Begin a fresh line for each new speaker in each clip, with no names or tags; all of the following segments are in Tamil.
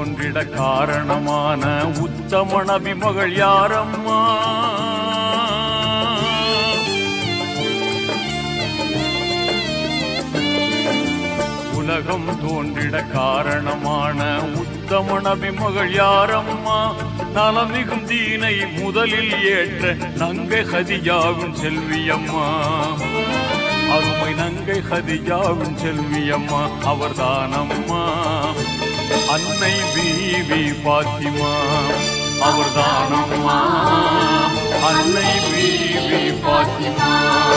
தோன்றிட காரணமான உத்தம நபி மகள் யாரம்மா உலகம் தோன்றிட காரணமான உத்தம நபி மகள் யாரம்மா நலமிகும் தீனை முதலில் ஏற்ற நங்கை ஹதியாவின் செல்வியம்மா அருமை நங்கை ஹதியாவின் செல்வியம்மா அவர்தானம்மா அன்னை பீவி பாத்திமா அவர்தானம்மா அன்னை பீவி பாத்திமா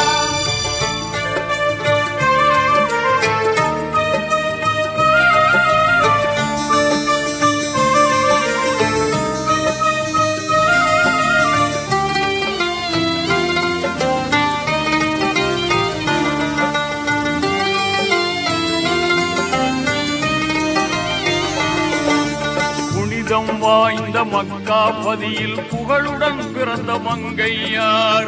புனிதம் வாய்ந்த மக்கா பதியில் புகழுடன் பிறந்த மங்கையார்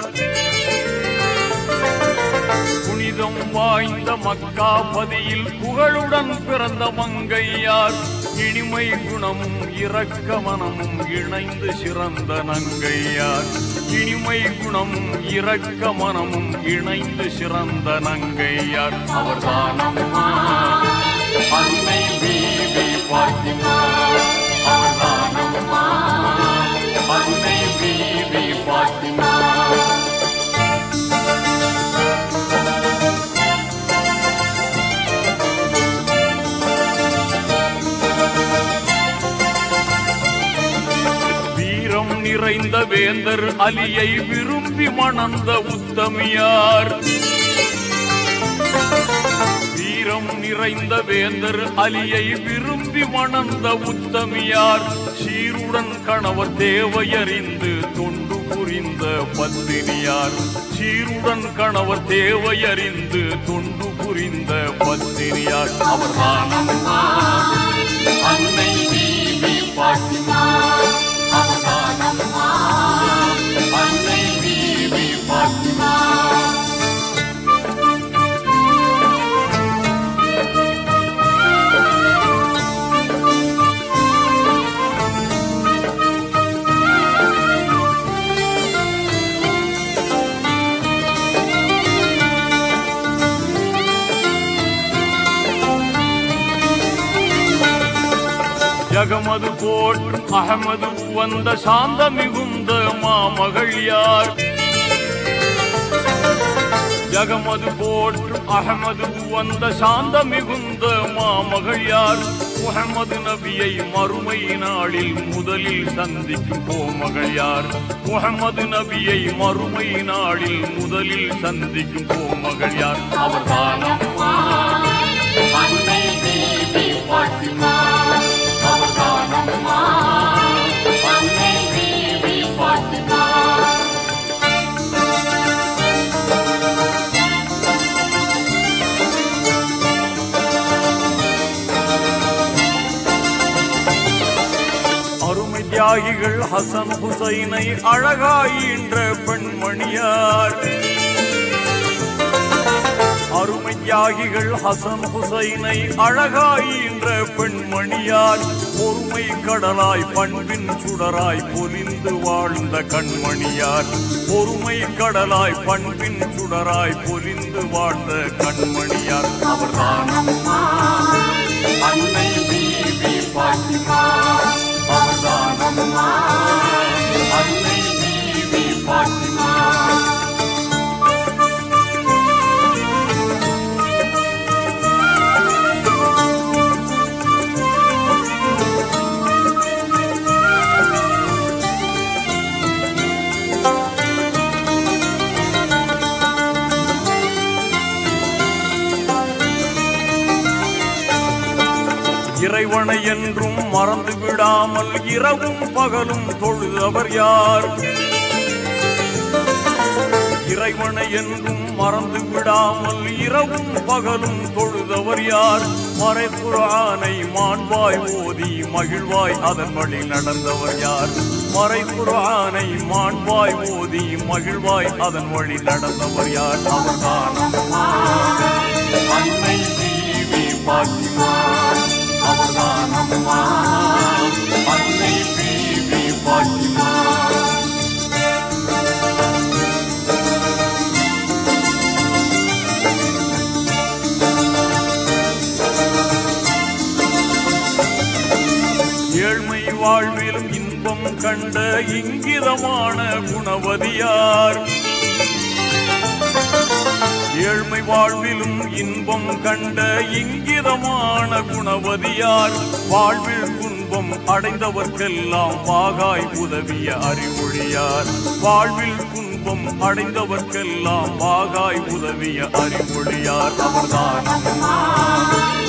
புனிதம் வாய்ந்த மக்கா பதியில் புகழுடன் பிறந்த மங்கையார் இனிமை குணமும் இரக்க மனமும் இணைந்து சிறந்த நங்கையார் இனிமை குணமும் இரக்க மனமும் இணைந்து சிறந்த நங்கையார் அவர்தானம்மா அன்னை பீவி பாத்திமா அவர்தானம்மா அன்னை பீவி பாத்திமா வீரம் நிறைந்த வேந்தர் அலியை விரும்பி மணந்த உத்தமியார் வீரம் நிறைந்த வேந்தர் அலியை விரும்பி மணந்த உத்தமியார் சீருடன் கணவர் தேவையறிந்து தொண்டு புரிந்த பத்தினியார் சீருடன் கணவர் தேவையறிந்து தொண்டு புரிந்த பத்தினியார் அவர்தானம்மா அன்னை பீவி பாத்திமா அவர்தானம்மா அன்னை பீவி பாத்திமா ஜகமது போற்றும் அகமது வந்த சாந்த மிகுந்த மாமகள் யார் ஜகமது போற்றும் அகமது வந்த சாந்த மிகுந்த மாமகள் யார் முகமது நபியை மறுமை நாளில் முதலில் சந்திக்கும் கோமகள் யார் முகமது நபியை மறுமை நாளில் முதலில் சந்திக்கும் கோமகள் யார் அவர்தானம்மா அன்னை தேவி பாத்திமா அவர்தானம்மா அன்னை தேவி பாத்திமா அருமை தியாகிகள் ஹசன் ஹுசைனை அழகாயின்ற பெண்மணியார் அருமை தியாகிகள் ஹசன் ஹுசைனை அழகாயின்ற பெண்மணியார் பொறுமை கடலாய் பண்பின் சுடராய் பொலிந்து வாழ்ந்த கண்மணியார் பொறுமை கடலாய் பண்பின் சுடராய் பொலிந்து வாழ்ந்த கண்மணியார் அவர்தானம்மா அன்னை பீவி பாத்திமா அவர்தானம்மா அன்னை பீவி பாத்திமா இறைவனை என்றும் மறந்து விடாமல் இரவும் பகலும் தொழுதவர் யார் இறைவனை என்றும் மறந்து விடாமல் இரவும் பகலும் தொழுதவர் யார் மறைப்புறானை மாண்பாய் ஓதி மகிழ்வாய் அதன் வழி நடந்தவர் யார் மறைப்புறானை மாண்பாய் ஓதி மகிழ்வாய் அதன் வழி நடந்தவர் யார் அவர்தானம்மா அன்னை தீவி பாத்திமா அவர்தானம்மா வாழ்விலும் இன்பம் கண்ட இங்கிதமான குணவதியார் ஏழ்மை வாழ்விலும் இன்பம் கண்ட இங்கிதமான குணவதியார் வாழ்வில் துன்பம் அடைந்தவர்க்கெல்லாம் பாகாய் உதவிய அறிவொழியார் வாழ்வில் துன்பம் அடைந்தவர்க்கெல்லாம் பாகாய் உதவிய அறிவொழியார் அவர்தான் அம்மா